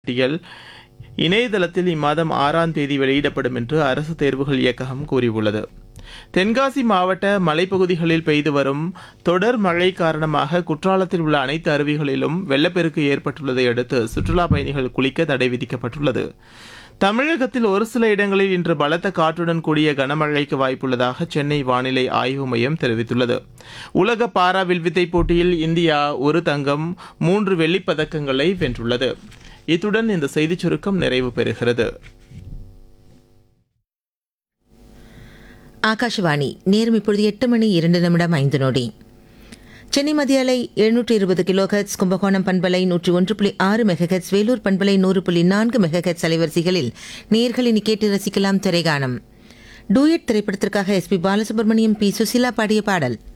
பட்டியல் இணையதளத்தில் இம்மாதம் ஆறாம் தேதி வெளியிடப்படும் என்று அரசு தேர்வுகள் இயக்ககம் கூறியுள்ளது தென்காசி மாவட்ட மலைப்பகுதிகளில் பெய்து வரும் தொடர் மழை காரணமாக குற்றாலத்தில் உள்ள அனைத்து அருவிகளிலும் வெள்ளப்பெருக்கு ஏற்பட்டுள்ளதை அடுத்து சுற்றுலா பயணிகள் குளிக்க தடை விதிக்கப்பட்டுள்ளது தமிழகத்தில் ஒரு சில இடங்களில் இன்று பலத்த காற்றுடன் கூடிய கனமழைக்கு வாய்ப்புள்ளதாக சென்னை வானிலை ஆய்வு மையம் தெரிவித்துள்ளது உலக பாரா வில்வித்தை போட்டியில் இந்தியா ஒரு தங்கம் மூன்று வெள்ளிப் பதக்கங்களை வென்றுள்ளது இத்துடன் இந்த செய்திச் சுருக்கம் நிறைவு பெறுகிறது ஆகாஷவாணி நேரம் இப்பொழுது எட்டு மணி இரண்டு நிமிடம் ஐந்து நொடி சென்னை மத்திய அலை எழுநூற்று இருபது கிலோஹெட்ஸ் கும்பகோணம் பண்பலை நூற்றி ஒன்று புள்ளி ஆறு மெகஹெட்ஸ் வேலூர் பண்பலை நூறு புள்ளி நான்கு மெகஹெட்ஸ் அலைவரிசைகளில் நேர்களின் கேட்டு ரசிக்கலாம் திரைகானம் டூயட் திரைப்படத்திற்காக எஸ்பி பாலசுப்ரமணியம் பி சுசிலா பாடிய பாடல்